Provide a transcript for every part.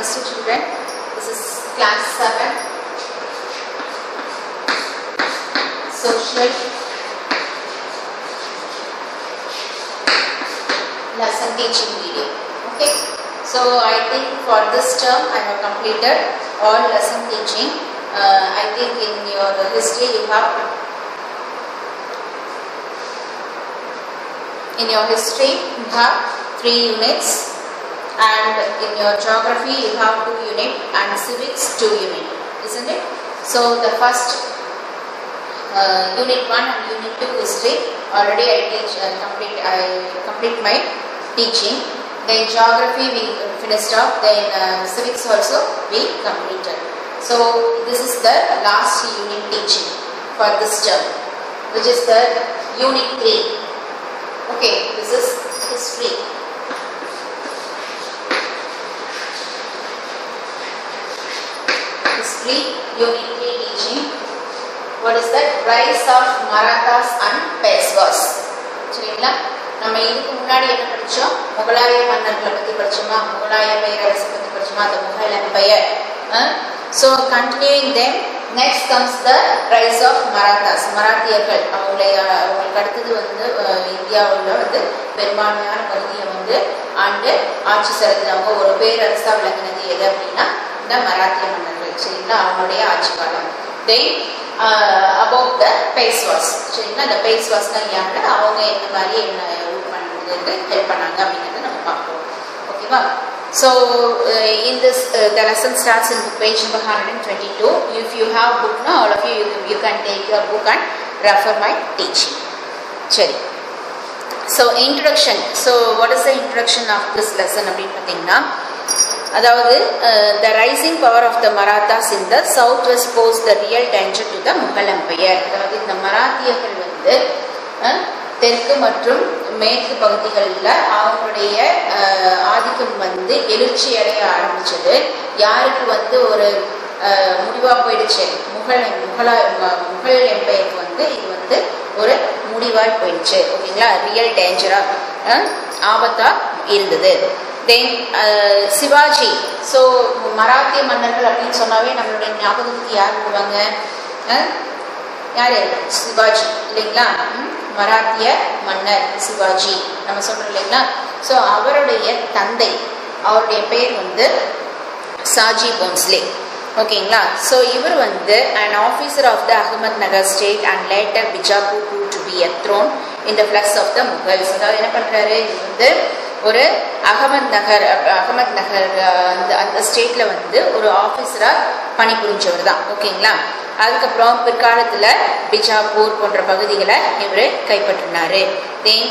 Namaste children. This is class 7. Social lesson teaching video. Okay. So I think for this term I have completed all lesson teaching. Uh, I think in your history you have in your history you have three units and in your geography you have two unit and civics two unit isn't it so the first uh, unit 1 and unit 2 history already i teach uh, complete i complete my teaching then geography we finished off then uh, civics also we completed so this is the last unit teaching for this term which is the unit 3 okay this is history history unit 3 teaching what is that rise of marathas and peishwas சரிங்களா நம்ம இதுக்கு முன்னாடி என்ன படிச்சோம் முகலாய மன்னர்களை பத்தி படிச்சோமா முகலாய பேரரசை பத்தி படிச்சோமா அந்த Mughal empire so continuing then next comes the rise of Marathas மராத்தியர்கள் அவங்களை அவங்களுக்கு அடுத்தது வந்து இந்தியாவில் வந்து பெரும்பான்மையான பகுதியை வந்து ஆண்டு ஆட்சி செலுத்தினவங்க ஒரு பேரரசாக விளங்கினது எது அப்படின்னா இந்த மராத்திய மன்னர்கள் சரிங்களா அவங்களுடைய ஆட்சி காலம் தென் அபவுட் த பேஸ்வாஸ் சரிங்களா இந்த பேஸ்வாஸ்னால் யாரு அவங்க எந்த மாதிரி என்ன ரூல் பண்ணுறதுக்கு ஹெல்ப் பண்ணாங்க அப்படிங்கிறத நம்ம பார்ப்போம் ஓகேவா So uh, in this uh, the lesson starts in page number 122. If you have book now, all of you you, you can take your book and refer my teaching. சரி so introduction so what is the introduction of this lesson அப்படின்னு பார்த்தீங்கன்னா அதாவது the rising power of the Marathas in the south west poses the real danger to the Mughal empire அதாவது இந்த மராத்தியர்கள் வந்து தெற்கு மற்றும் மேற்கு பகுதிகளில் அவங்களுடைய ஆதிக்கம் வந்து எழுச்சி அடைய ஆரம்பிச்சது யாருக்கு வந்து ஒரு முடிவாக போயிடுச்சு முகல் முகலா முகல் எம்பையருக்கு வந்து இது வந்து ஒரு முடிவாக போயிடுச்சு ஓகேங்களா ரியல் டேஞ்சராக ஆபத்தாக இருந்தது தென் சிவாஜி ஸோ மராத்திய மன்னர்கள் அப்படின்னு சொன்னாவே நம்மளுடைய ஞாபகத்துக்கு யார் போவாங்க யார் சிவாஜி இல்லைங்களா மராத்திய மன்னர் சிவாஜி நம்ம சொல்கிறோம் இல்லைங்களா ஸோ அவருடைய தந்தை அவருடைய பேர் வந்து சாஜி போன்ஸ்லே ஓகேங்களா ஸோ இவர் வந்து and officer of the Ahmednagar state and later Bijapur prove to be a thorn in the flesh of the Mughals அதாவது என்ன பண்ணுறாரு இவர் வந்து ஒரு அகமத் நகர் அகமத் நகர் அந்த அந்த ஸ்டேட்டில் வந்து ஒரு ஆஃபீஸராக பணிபுரிஞ்சவர் தான் ஓகேங்களா அதுக்கப்புறம் பிற்காலத்தில் பிஜாப்பூர் போன்ற பகுதிகளை இவர் கைப்பற்றினார் தென்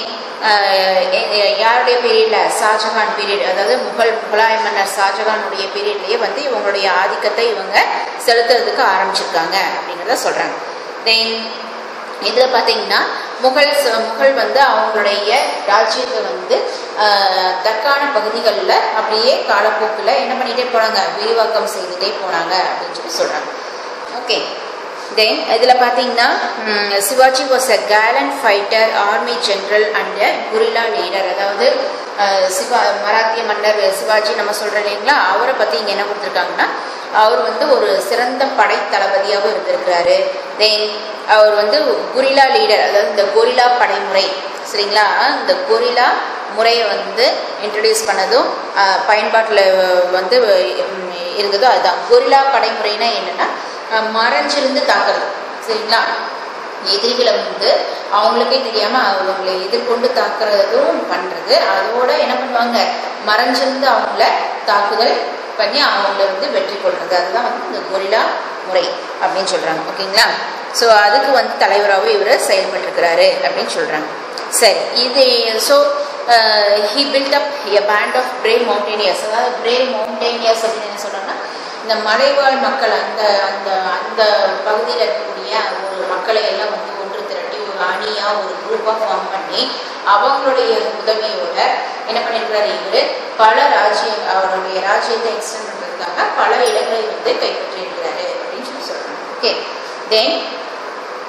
யாருடைய பீரியடில் ஷாஜஹான் பீரியட் அதாவது முகல் முகலாய மன்னர் ஷாஜஹானுடைய பீரியட்லேயே வந்து இவங்களுடைய ஆதிக்கத்தை இவங்க செலுத்துறதுக்கு ஆரம்பிச்சிருக்காங்க அப்படிங்கிறத சொல்கிறாங்க தென் இதில் பார்த்தீங்கன்னா முகல் முகல் வந்து அவங்களுடைய ராஜ்யத்தை வந்து தற்கான பகுதிகளில் அப்படியே காலப்போக்கில் என்ன பண்ணிகிட்டே போனாங்க விரிவாக்கம் செய்துட்டே போனாங்க அப்படின்னு சொல்லி சொல்கிறாங்க ஓகே தென் இதில் பார்த்தீங்கன்னா Shivaji was a gallant fighter army general and guerrilla leader அதாவது சிவா மராத்திய மன்னர் சிவாஜி நம்ம சொல்கிறோம் இல்லைங்களா அவரை பற்றி இங்கே என்ன கொடுத்துருக்காங்கன்னா அவர் வந்து ஒரு சிறந்த படை தளபதியாகவும் இருந்திருக்கிறாரு தென் அவர் வந்து குரிலா லீடர் அதாவது இந்த கொரிலா படைமுறை சரிங்களா இந்த கொரிலா முறையை வந்து இன்ட்ரடியூஸ் பண்ணதும் பயன்பாட்டில் வந்து இருந்ததோ அதுதான் கொரிலா படைமுறைனா என்னென்னா மறைஞ்சிருந்து தாக்குறது சரிங்களா எதிரிகளை வந்து அவங்களுக்கே தெரியாமல் அவங்களை எதிர்கொண்டு தாக்குறதும் பண்ணுறது அதோட என்ன பண்ணுவாங்க மறைஞ்சிருந்து அவங்கள தாக்குதல் பண்ணி அவங்கள வந்து வெற்றி கொள்வது அதுதான் வந்து இந்த கொரிலா முறை அப்படின்னு சொல்கிறாங்க ஓகேங்களா ஸோ அதுக்கு வந்து தலைவராகவும் இவர் செயல்பட்டுருக்கிறாரு அப்படின்னு சொல்கிறாங்க சரி இது so he built up a band of brave mountaineers அதாவது பிரேவ் மவுண்டேனியர்ஸ் அப்படின்னு என்ன சொல்கிறாங்கன்னா இந்த மலைவாழ் மக்கள் அந்த அந்த அந்த பகுதியில் இருக்கக்கூடிய ஒரு மக்களை எல்லாம் வந்து ஒன்று திரட்டி ஒரு அணியாக ஒரு குரூப்பாக ஃபார்ம் பண்ணி அவங்களுடைய உதவியோட என்ன பண்ணியிருக்கிறாரு இவர் பல ராஜ்யம் அவருடைய ராஜ்யத்தை எக்ஸ்டெண்ட் பண்ணுறதுக்காக பல இடங்களை வந்து கைப்பற்றியிருக்கிறாரு அப்படின்னு சொல்லி சொல்கிறாங்க okay then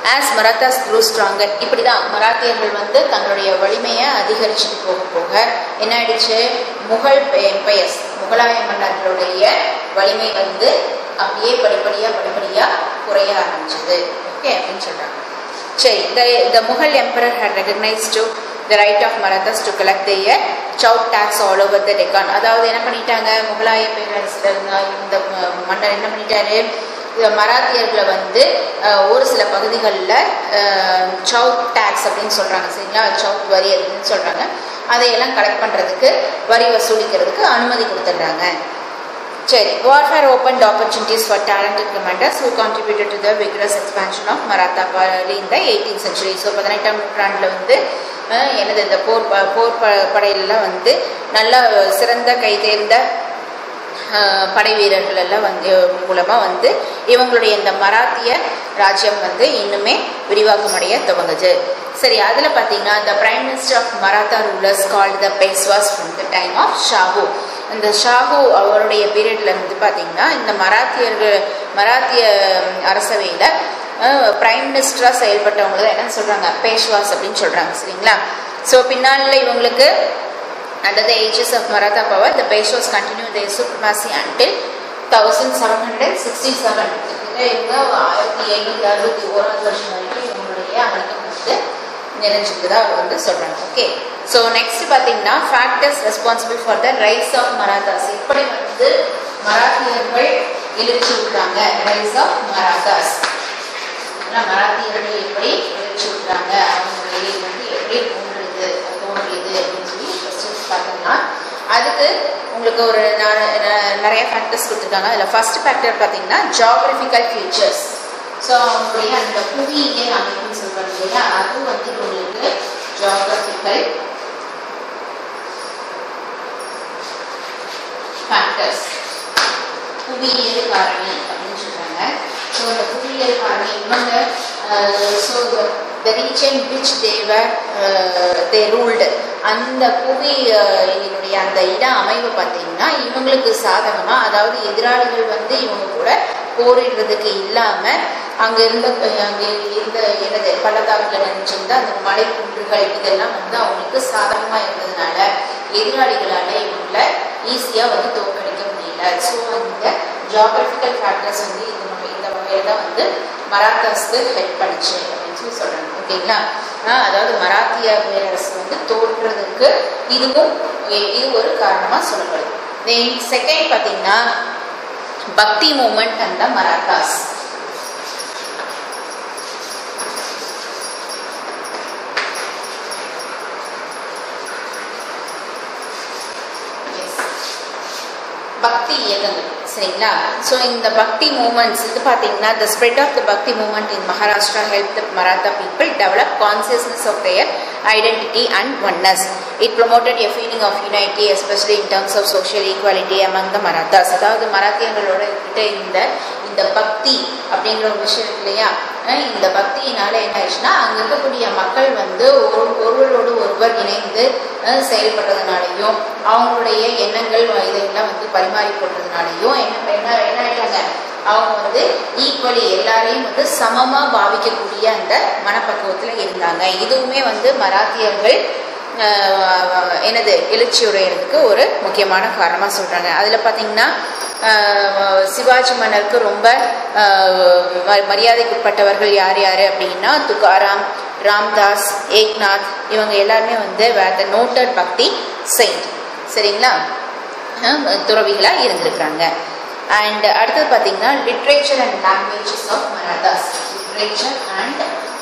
as Marathas grew stronger இப்படி தான் மராத்தியர்கள் வந்து தங்களுடைய வலிமையை அதிகரிச்சுட்டு போக போக என்ன ஆயிடுச்சு முகல் எம்பையர்ஸ் முகலாய மன்னர்களுடைய வலிமை வந்து அப்படியே படிப்படியாக படிப்படியாக குறைய ஆரம்பிச்சது ஓகே அப்படின்னு சொல்கிறாங்க சரி the the Mughal emperor had recognized to the right of Marathas to collect their chow tax all over the Deccan அதாவது என்ன பண்ணிட்டாங்க முகலாய பேரரசில் இருந்த இந்த ம- மன்னர் என்ன பண்ணிட்டாரு இந்த மராத்தியர்களை வந்து அஹ், ஒரு சில பகுதிகளில் சவு டேக்ஸ் அப்படின்னு சொல்கிறாங்க சரிங்களா சவுத் வரி அப்படின்னு சொல்கிறாங்க அதையெல்லாம் கலெக்ட் பண்ணுறதுக்கு வரி வசூலிக்கிறதுக்கு அனுமதி கொடுத்துட்றாங்க சரி warfare opened opportunities for talented commanders who contributed to the vigorous expansion of Maratha early in the 18th century so பதினெட்டாம் நூற்றாண்டில் வந்து அஹ், என்னது இந்த போர் ப- போர் ப படையிலலாம் வந்து நல்ல சிறந்த கைதேர்ந்த அஹ், படை வீரர்கள் எல்லாம் வந்து மூலமாக வந்து இவங்களுடைய இந்த மராத்திய ராஜ்யம் வந்து இன்னுமே விரிவாக்கமடைய துவங்குது சரி அதில் பார்த்தீங்கன்னா the prime minister of Maratha rulers called the பேஸ்வாஸ் from the time of Shahu இந்த ஷாஹு அவருடைய பீரியட்ல இருந்து பார்த்தீங்கன்னா இந்த மராத்தியர்கள் மராத்திய அரசவையில் பிரைம் மினிஸ்டராக செயல்பட்டவங்க தான் என்னன்னு சொல்கிறாங்க பேஷ்வாஸ் அப்படின்னு சொல்கிறாங்க சரிங்களா ஸோ பின்னால் இவங்களுக்கு Under the aegis of Maratha power, the Peshwas continued their supremacy until 1767. கிட்டத்தட்ட இவங்க ஆயிரத்தி எழுநூத்தி அறுபத்தி ஓராவது வருஷம் வரைக்கும் இவங்களுடைய ஆதிக்கம் வந்து நிறைஞ்சிருக்குதா வந்து சொல்றாங்க ஓகே ஸோ நெக்ஸ்ட் பார்த்தீங்கன்னா factors responsible for the rise of Marathas எப்படி வந்து மராத்தியர்கள் எழுச்சி விட்டாங்க ரைஸ் ஆஃப் மராத்தாஸ் மராத்தியர்கள் எப்படி எழுச்சி விட்டாங்க அவங்களுடைய வந்து எப்படி தோன்றுது தோன்றியது அப்படின்னு சொல்லி கொஸ்டின்ஸ் பார்த்தோம்னா அதுக்கு உங்களுக்கு ஒரு நா- ந- நிறைய ஃபேக்டர்ஸ் கொடுத்துருக்காங்க அதில் ஃபர்ஸ்ட் ஃபேக்டர் பார்த்தீங்கன்னா ஜாகிரபிக்கல் ஃபீச்சர்ஸ் ஸோ அவங்களுடைய அந்த புவியியல் அமைப்புன்னு சொல்கிறாங்க இல்லையா அது வந்து உங்களுக்கு ஜாகிரபிக்கல் ஃபேக்டர்ஸ் புவியியல் காரணி அப்படின்னு சொல்றாங்க ஸோ அந்த புவியியல் காரணி இவங்க so the region which they were they ruled அந்த புவி அஹ், இதனுடைய அந்த இட அமைவு பார்த்தீங்கன்னா இவங்களுக்கு சாதகமாக அதாவது எதிராளிகள் வந்து இவங்க கூட போரிடுறதுக்கு இல்லாமல் அங்கே இருந்த அங்கே இருந்த எனது பள்ளத்தாக்கில் நினைச்சிருந்த அந்த மலை குன்றுகள் இதெல்லாம் வந்து அவங்களுக்கு சாதகமாக இருந்ததுனால எதிராளிகளால் இவங்கள ஈஸியாக வந்து தோற்கடிக்க முடியல ஸோ இந்த ஜியாகிரபிக்கல் ஃபேக்டர்ஸ் வந்து இந்த வகை- இந்த வகையில் தான் வந்து மராத்தாஸ்க்கு ஹெல்ப் பண்ணுச்சு அப்படின்னு சொல்லி சொல்கிறாங்க ஓகேங்களா ஆஹ் அதாவது மராத்திய பேரரசு வந்து தோன்றதுக்கு இதுவும் இ- இது ஒரு காரணமாக சொல்லப்படுது தென் செகண்ட் பார்த்தீங்கன்னா பக்தி மூமெண்ட் அந்த மராத்தாஸ் பக்தி இயக்கங்கள் சரிங்களா ஸோ இந்த பக்தி மூமெண்ட்ஸ் இது பார்த்தீங்கன்னா த spread of the Bhakti movement in Maharashtra help the Maratha people develop consciousness of their identity and oneness it promoted a feeling of unity especially in terms of social equality among the Marathas அதாவது மராத்தியர்களோட கிட்ட இந்த இந்த பக்தி அப்படிங்கிற ஒரு விஷயம் இருக்கு இல்லையா அஹ் இந்த பக்தியினால என்ன ஆயிடுச்சுன்னா அங்கே இருக்கக்கூடிய மக்கள் வந்து ஒரு ஒருவரோடு ஒருவர் இணைந்து அஹ் செயல்படுறதுனாலையும் அவங்களுடைய எண்ணங்கள் வ- இதெல்லாம் வந்து பரிமாறி போடுறதுனாலையும் என்ன என்ன என்ன ஆயிட்டாங்க அவங்க வந்து ஈக்குவலி எல்லாரையும் வந்து சமமாக பாவிக்கக்கூடிய அந்த மனப்பக்குவத்தில் இருந்தாங்க இதுவுமே வந்து மராத்தியர்கள் ஆஹ், என்னது எழுச்சியுடையதுக்கு ஒரு முக்கியமான காரணமாக சொல்கிறாங்க அதில் பார்த்தீங்கன்னா ஆஹ், சிவாஜி மன்னருக்கு ரொம்ப ஆஹ், ம- மரியாதைக்குட்பட்டவர்கள் யார் யார் அப்படின்னா துகாராம் ராம்தாஸ் ஏக்நாத் இவங்க எல்லாருமே வந்து வேற நோட்டட் பக்தி செயின்ட் சரிங்களா துறவிகளாக இருந்திருக்கிறாங்க அண்ட் அடுத்தது பார்த்தீங்கன்னா literature and languages of Marathas literature and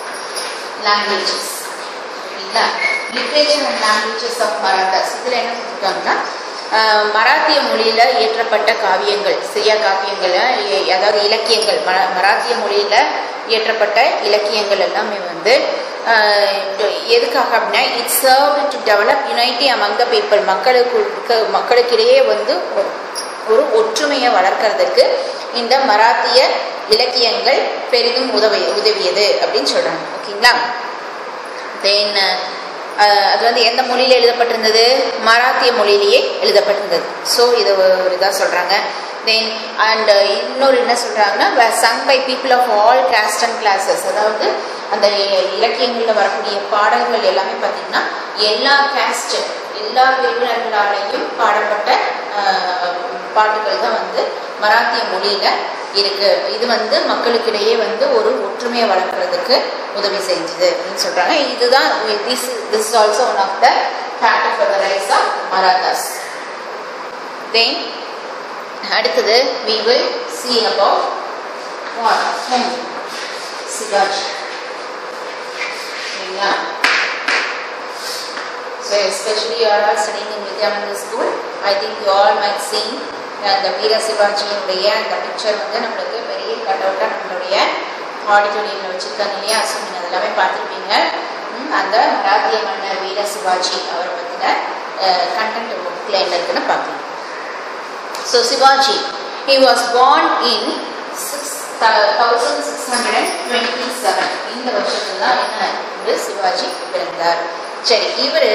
languages சரிங்களா literature and languages of Marathas இதில் என்ன கொடுத்துருக்காங்கன்னா ஆஹ், மராத்திய மொழியில் இயற்றப்பட்ட காவியங்கள் சரியா காவியங்கள் எ- அதாவது இலக்கியங்கள் ம மராத்திய மொழியில் இயற்றப்பட்ட இலக்கியங்கள் எல்லாமே வந்து ஆஹ், எதுக்காக அப்படின்னா it serve to develop unity among the people மக்களுக்கு மக்களுக்கிடையே வந்து ஒரு- ஒரு ஒற்றுமையை வளர்க்கறதுக்கு இந்த மராத்திய இலக்கியங்கள் பெரிதும் உதவி உதவியது அப்படின்னு சொல்கிறாங்க ஓகேங்களா தென் அது வந்து எந்த மொழியில் எழுதப்பட்டிருந்தது மராத்திய மொழியிலேயே எழுதப்பட்டிருந்தது ஸோ இது ஒரு இதாக சொல்கிறாங்க தென் அண்ட் இன்னொரு என்ன சொல்கிறாங்கன்னா sung by people of all caste and classes அதாவது அந்த இலக்கியங்களில் வரக்கூடிய பாடல்கள் எல்லாமே பார்த்தீங்கன்னா எல்லா கேஸ்ட் எல்லா பிரிவினர்களாலையும் பாடப்பட்ட ஆஹ், பாட்டுகள் தான் வந்து மராத்திய மொழியில இருக்கு இது வந்து மக்களுக்கிடையே வந்து ஒரு ஒற்றுமையை வளர்க்குறதுக்கு உதவி செஞ்சுது அப்படின்னு சொல்றாங்க இதுதான் this this also one of the factor for the rise of Marathas then அடுத்தது we will see about what whom Sivaji சரிங்களா So especially you are all studying in Vidyananda school, I think you all might see அந்த வீர சிவாஜியினுடைய அந்த picture வந்து நம்மளுக்கு பெரிய cut அவுட்டாக நம்மளுடைய ஆடிட்டோரியமில் வச்சுருக்காங்க இல்லையா ஸோ நீங்கள் அதெல்லாமே பார்த்துருப்பீங்க ம், அந்த மராத்திய மன்னர் வீர சிவாஜி அவரை பற்றின கண்டென்ட் புக்கில் என்ன இருக்குன்னு பார்க்கலாம் so Shivaji he was born in six thousand six hundred twenty seven இந்த வருஷத்துல தான் என்ன இவர் சிவாஜி பிறந்தார் சரி இவர்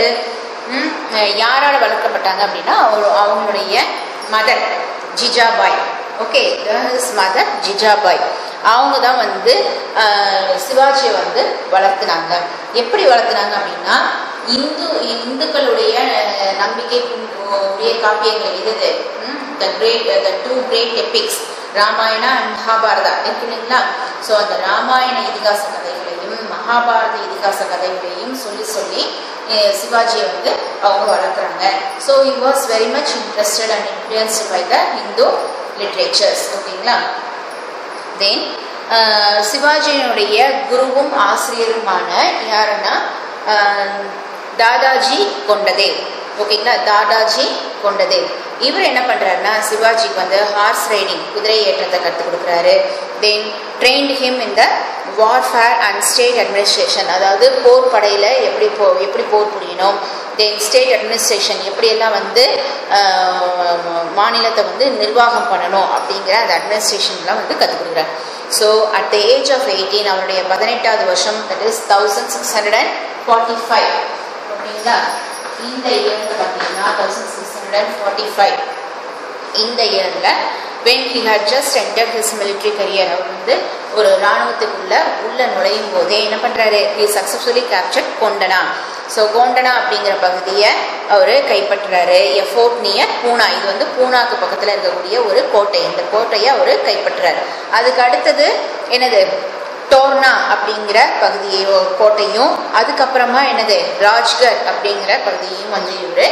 யாரால வளர்க்கப்பட்டாங்க அப்படின்னா அவர் அவங்களுடைய mother Jijabai okay his mother Jijabai அவங்க தான் வந்து அஹ், சிவாஜியை வந்து வளர்த்துனாங்க எப்படி வளர்த்துனாங்க அப்படின்னா இந்து இந்துக்களுடைய அஹ், நம்பிக்கை உடைய காப்பியங்கள் எது the great the two great epics Ramayana and Mahabharata இருக்கு இல்லைங்களா ஸோ அந்த ராமாயண இதிகாச கதைகளையும் மகாபாரத இதிகாச கதைகளையும் சொல்லி சொல்லி அஹ், சிவாஜியை வந்து அவங்க வளர்க்குறாங்க so he was very much interested and influenced by the Hindu literatures ஓகேங்களா தென் சிவாஜியினுடைய குருவும் ஆசிரியருமான யாருன்னா அஹ், தாதாஜி கொண்டதேவ் ஓகேங்களா தாதாஜி கொண்டதேவ் இவர் என்ன பண்ணுறாருன்னா சிவாஜிக்கு வந்து ஹார்ஸ் ரைடிங் குதிரை ஏற்றத்தை கற்றுக் கொடுக்குறாரு தென் ட்ரெயின்ட் ஹிம் இந்த வார்ஃபேர் அண்ட் ஸ்டேட் அட்மினிஸ்ட்ரேஷன் அதாவது போர் படையில் எப்படி போ எப்படி போர் புரியணும் தென் ஸ்டேட் அட்மினிஸ்ட்ரேஷன் எப்படியெல்லாம் வந்து ஆஹ், மாநிலத்தை வந்து நிர்வாகம் பண்ணணும் அப்படிங்கிற அந்த அட்மினிஸ்ட்ரேஷன்லாம் வந்து கற்றுக் கொடுக்குறாரு so at the age of eighteen அவருடைய பதினெட்டாவது வருஷம் that is thousand six hundred and forty five ஓகேங்களா இந்த இயரில் பார்த்தீங்கன்னா thousand six hundred and forty five இந்த இயரில் when he had just entered his military career அவர் வந்து ஒரு இராணுவத்துக்குள்ள உள்ள நுழையும் போதே என்ன பண்ணுறாரு he successfully captured Kondana so Kondana அப்படிங்கிற பகுதியை அவர் கைப்பற்றுறாரு எ ஃபோர்ட் நியர் பூனா இது வந்து பூனாக்கு பக்கத்தில் இருக்கக்கூடிய ஒரு கோட்டை இந்த கோட்டையை அவர் கைப்பற்றுறாரு அதுக்கு அடுத்தது என்னது டோர்னா அப்படிங்கிற பகுதியோ கோட்டையும் அதுக்கப்புறமா என்னது ராஜ்கர் அப்படிங்கிற பகுதியையும் வந்து இவர்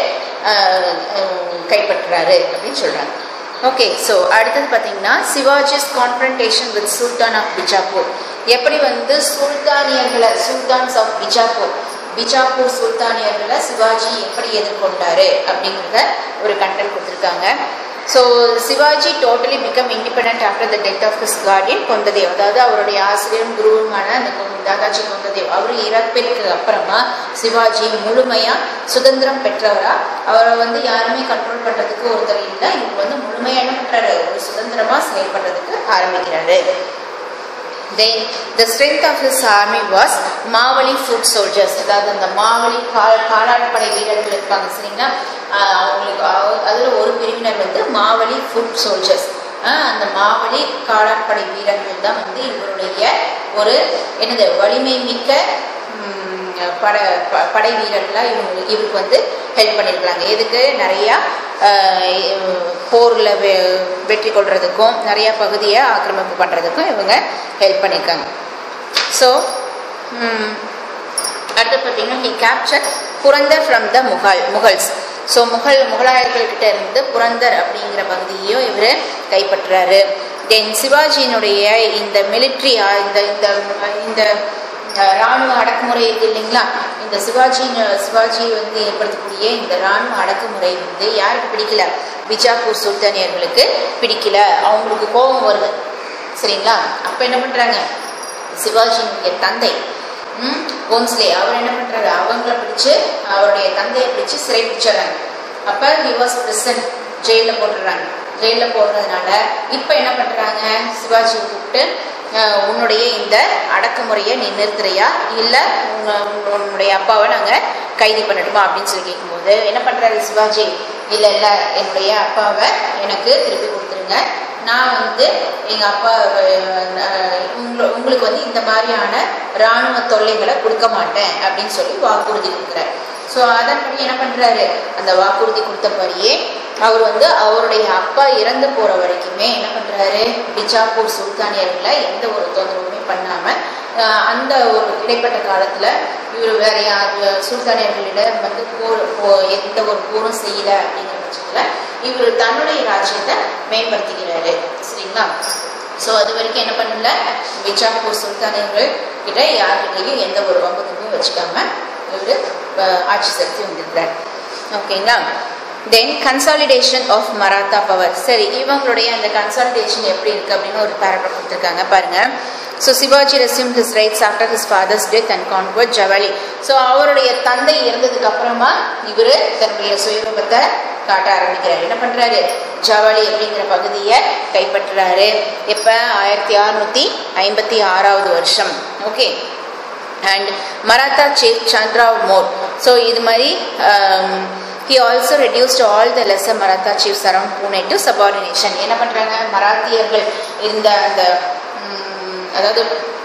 கைப்பற்றுறாரு அப்படின்னு சொல்கிறாங்க ஓகே ஸோ அடுத்தது பார்த்தீங்கன்னா Shivaji's confrontation with sultan of Bijapur எப்படி வந்து சுல்தானியர்களை சுல்தான்ஸ் ஆஃப் பிஜாப்பூர் பிஜாப்பூர் சுல்தானியர்களை சிவாஜி எப்படி எதிர்கொண்டாரு அப்படிங்கிறத ஒரு கண்டென்ட் கொடுத்துருக்காங்க so Shivaji totally become independent after the death of his guardian Kondadev அதாவது அவருடைய ஆசிரியரும் குருவுமான அந்த கொ- தாதாஜி கொந்ததேவ் அவர் இறப்பிற்கு அப்புறமா சிவாஜி முழுமையாக சுதந்திரம் பெற்றவரா அவரை வந்து யாருமே கண்ட்ரோல் பண்ணுறதுக்கு ஒருத்தர் இல்லை இவர் வந்து முழுமையாக என்ன பண்ணுறாரு ஒரு சுதந்திரமாக செயல்படுறதுக்கு ஆரம்பிக்கிறாரு then the strength of his army was Mavali foot soldiers அதாவது அந்த மாவலி கால் காலாட்படை வீரர்கள் இருப்பாங்க சரிங்களா ஆஹ் அவங்களுக்கு அதில் ஒரு பிரிவினர் வந்து மாவலி ஃபுட் சோல்ஜர்ஸ் அந்த மாவலி காலாட்படை வீரர்கள் தான் வந்து இவருடைய ஒரு என்னது வலிமை மிக்க ம், பட ப- படை வீரர்களாக இவங்க இவருக்கு வந்து ஹெல்ப் பண்ணியிருக்கிறாங்க எதுக்கு நிறையா போரில் வெ வெற்றி கொள்றதுக்கும் நிறையா பகுதியை ஆக்கிரமிப்பு பண்ணுறதுக்கும் இவங்க ஹெல்ப் பண்ணியிருக்காங்க ஸோ அடுத்து பார்த்தீங்கன்னா he capture Purandar from the Mughal Mughals so Mughal முகலாயர்கள்கிட்ட இருந்து புரந்தர் அப்படிங்கிற பகுதியையும் இவர் கைப்பற்றுறாரு தென் சிவாஜியினுடைய இந்த மிலிட்ரி இந்த இந்த இந்த அஹ், ராணுவ அடக்குமுறை இருக்கு இல்லைங்களா இந்த சிவாஜி சிவாஜி வந்து ஏற்படுத்தக்கூடிய இந்த ராணுவ அடக்குமுறை வந்து யாருக்கு பிடிக்கல பிஜாப்பூர் சுல்தானியர்களுக்கு பிடிக்கல அவங்களுக்கு கோபம் வருது சரிங்களா அப்போ என்ன பண்ணுறாங்க சிவாஜியினுடைய தந்தை ம், கோன்ஸ்லே அவர் என்ன பண்ணுறாரு அவங்கள பிடிச்சு அவருடைய தந்தையை பிடிச்சு சிறை பிடிச்சிடுறாங்க அப்போ ஹி வாஸ் பிரசன்ட் ஜெயிலில் போட்டுடுறாங்க ஜெயிலில் போடுறதுனால இப்போ என்ன பண்ணுறாங்க சிவாஜியை கூப்பிட்டு அஹ், உன்னுடைய இந்த அடக்குமுறையை நீ நிறுத்துறியா இல்லை உன்னுடைய அப்பாவை நாங்கள் கைது பண்ணட்டுமா அப்படின்னு சொல்லி கேட்கும்போது என்ன பண்ணுறாரு சிவாஜி இல்லை இல்லை என்னுடைய அப்பாவை எனக்கு திருப்பி கொடுத்துருங்க நான் வந்து எங்கள் அப்பா அஹ், உங்கள- உங்களுக்கு வந்து இந்த மாதிரியான இராணுவ தொல்லைகளை கொடுக்க மாட்டேன் அப்படின்னு சொல்லி வாக்குறுதி கொடுக்குறாரு ஸோ அதன்படி என்ன பண்ணுறாரு அந்த வாக்குறுதி கொடுத்தபடியே அவர் வந்து அவருடைய அப்பா இறந்து போகிற வரைக்குமே என்ன பண்ணுறாரு பிஜாப்பூர் சுல்தானியர்களை எந்த ஒரு தொந்தரவுமே பண்ணாமல் அந்த ஒரு இடைப்பட்ட காலத்தில் இவர் வேற யார் சுல்தானியர்களிடம் வந்து போர் போ- எந்த ஒரு போரும் செய்யல அப்படிங்கிற பட்சத்தில் இவர் தன்னுடைய ராஜ்யத்தை மேம்படுத்திக்கிறாரு சரிங்களா ஸோ அது வரைக்கும் என்ன பண்ணல பிஜாப்பூர் சுல்தானியர்கள் கிட்ட யார்கிட்டையும் எந்த ஒரு வம்பத்துக்கும் வச்சுக்காம இவர் ஆட்சி செலுத்தி வந்திருக்கிறார் ஓகேங்களா then consolidation of Maratha power சரி இவங்களுடைய அந்த கன்சாலிடேஷன் எப்படி இருக்கு அப்படின்னு ஒரு பேராகிராஃப் கொடுத்துருக்காங்க பாருங்க so Shivaji resume his rights after his father's death and convert Javali so அவருடைய தந்தை இறந்ததுக்கு அப்புறமா இவர் தன்னுடைய சுயரூபத்தை காட்ட ஆரம்பிக்கிறார் என்ன பண்றாரு ஜவலி அப்படிங்கிற பகுதியை கைப்பற்றுறாரு எப்போ ஆயிரத்தி அறுநூத்தி ஐம்பத்தி ஆறாவது வருஷம் okay and Maratha chief Chandrarao More so இது மாதிரி he also reduced all the lesser Maratha chiefs around Pune to subordination என்ன பண்ணுறாங்க மராத்தியர்கள் இருந்த அந்த ம், அதாவது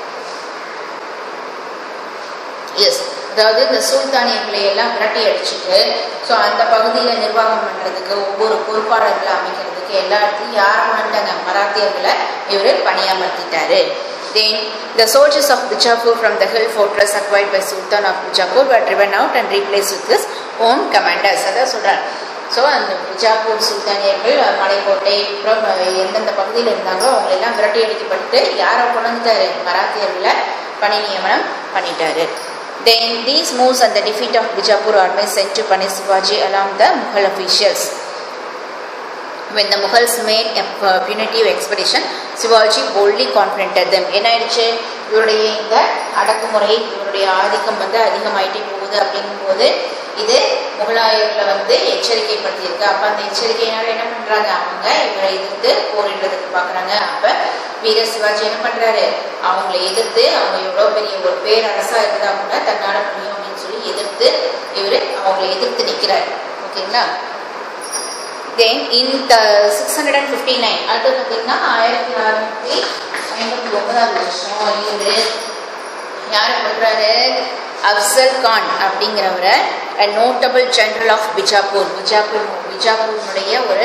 எஸ் அதாவது இந்த சுல்தானியர்களை எல்லாம் விரட்டி அடிச்சுட்டு ஸோ அந்த பகுதியில் நிர்வாகம் பண்ணுறதுக்கு ஒவ்வொரு பொறுப்பாளர்களை அமைக்கிறதுக்கு எல்லா இடத்துலையும் யாரை கொண்டாங்க மராத்தியர்களை இவர் பணியமர்த்திட்டாரு Then the soldiers of Bijapur from the hill fortress acquired by Sultan of Bijapur were driven out and replaced with his own commanders. அதான் சொல்கிறார் ஸோ அந்த பிஜாப்பூர் சுல்தானியர்கள் அஹ், மலைக்கோட்டை அப்புறம் அஹ், எந்தெந்த பகுதியில் இருந்தாங்களோ அவங்க எல்லாம் விரட்டி அடிக்கப்பட்டு யாரை கொண்டு வந்துட்டாரு மராத்தியர்களை பணி நியமனம் பண்ணிட்டாரு Then these moves and the defeat of Bijapur army sent to punish Shivaji along the Mughal officials. When the Mughals made a pu- punitive expedition, Shivaji boldly confronted them. என்ன ஆயிடுச்சு இவருடைய இந்த அடக்குமுறை இவருடைய ஆதிக்கம் வந்து அதிகமாயிட்டே போகுது அப்படிங்கும்போது இது முகலாயர்களை வந்து எச்சரிக்கைப்படுத்தியிருக்கு அப்போ அந்த எச்சரிக்கையினால என்ன பண்றாங்க அவங்க இவரை எதிர்த்து போரிடுறதுக்கு பார்க்குறாங்க அப்போ வீர சிவாஜி என்ன பண்றாரு அவங்களை எதிர்த்து அவங்க எவ்வளோ பெரிய ஒரு பேரரசா இருந்தா கூட தன்னால முடியும் அப்படின்னு சொல்லி எதிர்த்து இவர் அவங்களை எதிர்த்து நிற்கிறார் ஓகேங்களா தென் இந்த six hundred and fifty nine அடுத்து பார்த்தீங்கன்னா ஆயிரத்தி அறுநூற்றி ஐம்பத்தி ஒன்பதாவது வருஷம் இவர் யாரை கொடுக்குறாரு அப்சல் கான் அப்படிங்கிறவரை notable general of Bijapur Bijapur பிஜாப்பூரினுடைய ஒரு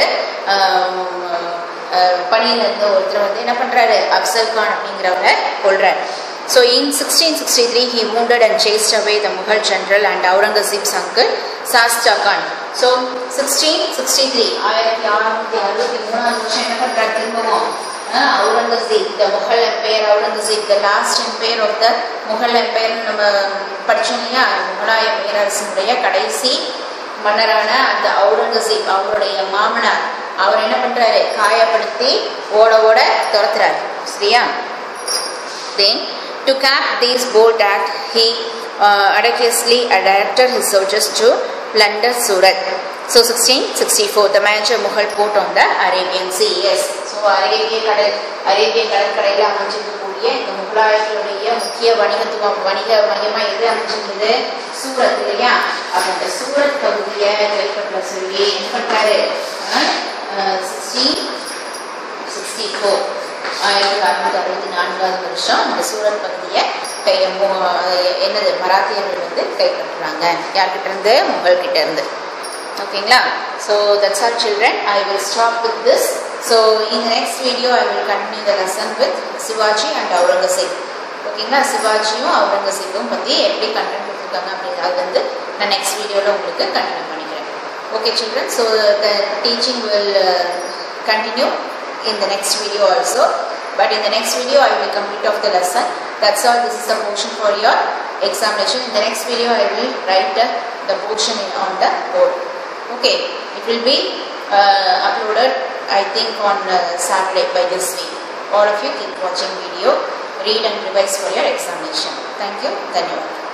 பணியில் இருந்த ஒருத்தர் வந்து என்ன பண்ணுறாரு அப்சல் கான் அப்படிங்கிறவரை கொள்றார் so in sixteen sixty three he wounded and chased away the Mughal general and Aurangzeb's uncle Shaista Khan so sixteen sixty three ஆயிரத்தி அறுநூத்தி அறுபத்தி மூணாவது வருஷம் என்ன பண்ணுறாரு திரும்பவும் அஹ், Aurangzeb the Mughal empire Aurangzeb the last empire of the Mughal empire நம்ம படிச்சோம் இல்லையா அந்த முகலாய பேரரசனுடைய கடைசி மன்னரான அந்த அவுரங்கசீப் அவருடைய மாமனார் அவர் என்ன பண்றாரு காயப்படுத்தி ஓட ஓட துரத்துறாரு சரியா Then, to cap this bold act, he uh, audaciously directed his soldiers to plunder Surat. So, 1664, the major Mughal port on the Arabian Sea. Yes. So, அரேபிய கடல் அரேபிய கடற்கரையில் அமைஞ்சிருக்கக்கூடிய இந்த முகலாயர்களுடைய முக்கிய வணிகத்துவம் வணிக மையமாக எது அமைஞ்சிருந்தது சூரத் இல்லையா அப்போ அந்த சூரத் பகுதியை கைப்பற்ற சொல்லி என்ன பண்ணுறாரு சிக்ஸ்டீன் சிக்ஸ்டி ஃபோர் ஆயிரத்தி அறுநூத்தி அறுபத்தி நான்காவது வருஷம் இந்த சூரத் பகுதியை கை மு- அஹ் என்னது மராத்தியர்கள் வந்து கைப்பற்றுறாங்க யார்கிட்ட இருந்து முகல் கிட்ட இருந்து ஓகேங்களா so that's our children I will stop with this so இந்த next video I will continue the lesson with Shivaji and Aurangzeb ஓகேங்களா சிவாஜியும் அவுரங்கசீப்பும் பற்றி எப்படி கண்டென்ட் கொடுத்துருக்காங்க அப்படிங்கிறது அது வந்து நான் நெக்ஸ்ட் வீடியோவில் உங்களுக்கு கண்டினியூ பண்ணிக்கிறேன் okay children so the teaching will continue in the next video also but in the next video I will complete off the lesson that's all this is the portion for your examination in the next video I will write uh, the portion in, on the board okay it will be uh, uploaded I think on uh, Saturday by this week all of you keep watching video read and revise for your examination thank you धन्यवाद